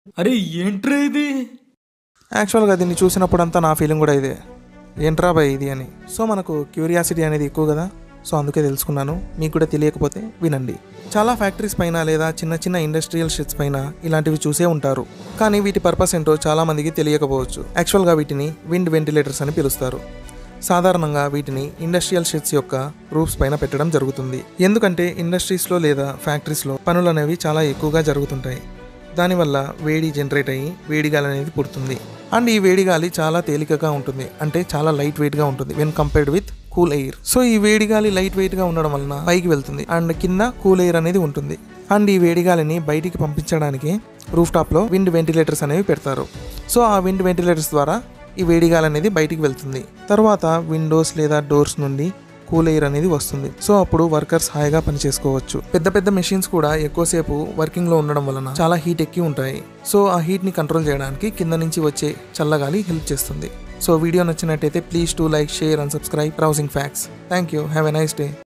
అరే ఏంట్రా ఇది యాక్చువల్గా దీన్ని చూసినప్పుడంతా నా ఫీలింగ్ కూడా ఇదే ఏంట్రా బాయ్ ఇది అని సో మనకు క్యూరియాసిటీ అనేది ఎక్కువ కదా సో అందుకే తెలుసుకున్నాను మీకు కూడా తెలియకపోతే వినండి చాలా ఫ్యాక్టరీస్ పైన లేదా చిన్న చిన్న ఇండస్ట్రియల్ షిప్స్ పైన ఇలాంటివి చూసే ఉంటారు కానీ వీటి పర్పస్ ఏంటో చాలా మందికి తెలియకపోవచ్చు యాక్చువల్గా వీటిని విండ్ వెంటిలేటర్స్ అని పిలుస్తారు సాధారణంగా వీటిని ఇండస్ట్రియల్ షిప్స్ యొక్క రూఫ్స్ పైన పెట్టడం జరుగుతుంది ఎందుకంటే ఇండస్ట్రీస్లో లేదా ఫ్యాక్టరీస్లో పనులు అనేవి చాలా ఎక్కువగా జరుగుతుంటాయి దానివల్ల వేడి జనరేట్ అయ్యి వేడి గాలి అనేది పుడుతుంది అండ్ ఈ వేడి గాలి చాలా తేలికగా ఉంటుంది అంటే చాలా లైట్ వెయిట్ గా ఉంటుంది when compared with cool air so ఈ వేడి గాలి లైట్ వెయిట్ గా ఉండడం వలన పైకి వెళ్తుంది అండ్ కింద కూల్ ఎయిర్ అనేది ఉంటుంది అండ్ ఈ వేడి గాలిని బయటికి పంపించడానికి రూఫ్ టాప్ లో విండ్ వెంటిలేటర్స్ అనేవి పెడతారు సో ఆ విండ్ వెంటిలేటర్స్ ద్వారా ఈ వేడి గాలి అనేది బయటికి వెళ్తుంది తర్వాత విండోస్ లేదా డోర్స్ నుండి కూల్ ఎయిర్ అనేది వస్తుంది సో అప్పుడు వర్కర్స్ హాయిగా పని చేసుకోవచ్చు పెద్ద పెద్ద మెషిన్స్ కూడా ఎక్కువసేపు వర్కింగ్ లో ఉండడం వలన చాలా హీట్ ఎక్కి ఉంటాయి సో ఆ హీట్ ని కంట్రోల్ చేయడానికి కింద నుంచి వచ్చే చల్లగాలి హెల్ప్ చేస్తుంది సో వీడియో నచ్చినట్టయితే please to like share and subscribe browsing facts thank you have a nice day